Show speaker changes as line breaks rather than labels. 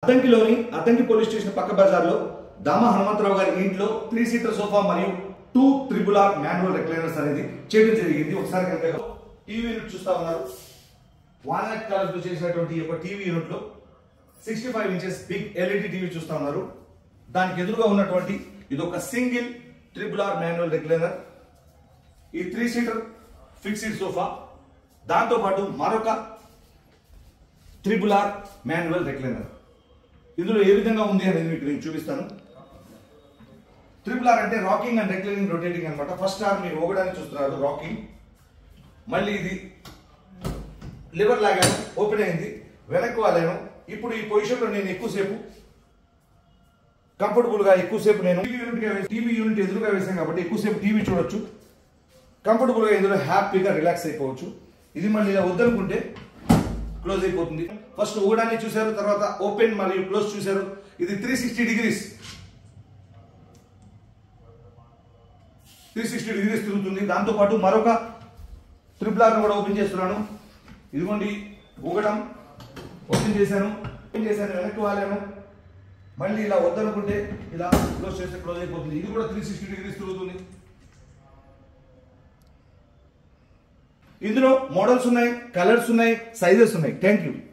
అద్దంకిలోని Addanki police station పక్క బజార్లో దామ హనుమంతరావు గారి ఇంట్లో త్రీ సీటర్ సోఫా మరియు two triple R manual recliners అనేది చేయడం జరిగింది ఒకసారి కనుక టీవీ యూనిట్ చూస్తా ఉన్నారు వాల్నట్ కలర్ తో చేసినటువంటి ఈ యొక్క టీవీ యూనిట్ లో sixty five inches big LED TV చూస్తా ఉన్నారు దానికి ఎదురుగా ఉన్నటువంటి ఇది ఒక single triple R manual recliner ఈ త్రీ సీటర్ ఫిక్స్డ్ సోఫా దాంతో పాటు మరొక త్రిబుల్ ఆర్ మాన్యువల్ రెక్లైనర్ ఇందులో ఏ విధంగా ఉంది అనేది మీకు నేను చూపిస్తాను త్రిబుల్ ఆర్ అంటే రాకింగ్ అండ్ రెక్లైనింగ్ రొటేటింగ్ అనమాట ఫస్ట్ ఆర్ మీరు ఊగడానికి చూస్తున్నారు రాకింగ్ మళ్ళీ ఇది లివర్ లాగాను ఓపెన్ అయింది వెనక్కి వాలాను ఇప్పుడు ఈ పొజిషన్లో నేను ఎక్కువసేపు కంఫర్టబుల్ గా ఎక్కువసేపు నేను టీవీ యూనిట్ గా టీవీ యూనిట్ ఎదురుగా వేసాను కాబట్టి ఎక్కువసేపు టీవీ చూడొచ్చు కంఫర్టబుల్ గా ఇందులో హ్యాపీగా రిలాక్స్ అయిపోవచ్చు ఇది మళ్ళీ ఇలా వద్దనుకుంటే క్లోజ్ అయిపోతుంది ఫస్ట్ ఊగడాన్ని చూశారు తర్వాత ఓపెన్ మరియు క్లోజ్ చూశారు ఇది three sixty degrees three sixty degrees తిరుగుతుంది దాంతో పాటు మరొక ట్రిపుల్ ఆర్ను కూడా ఓపెన్ చేస్తున్నాను ఇదిగోండి ఊగడం ఓపెన్ చేశాను ఓపెన్ చేశాను వెనక్కి వాలాను మళ్ళీ ఇలా వద్దనుకుంటే ఇలా క్లోజ్ చేస్తే క్లోజ్ అయిపోతుంది ఇది కూడా త్రీ సిక్స్టీ డిగ్రీస్ తిరుగుతుంది ఇందులో మోడల్స్ ఉన్నాయి కలర్స్ ఉన్నాయి సైజెస్ ఉన్నాయి థ్యాంక్ యూ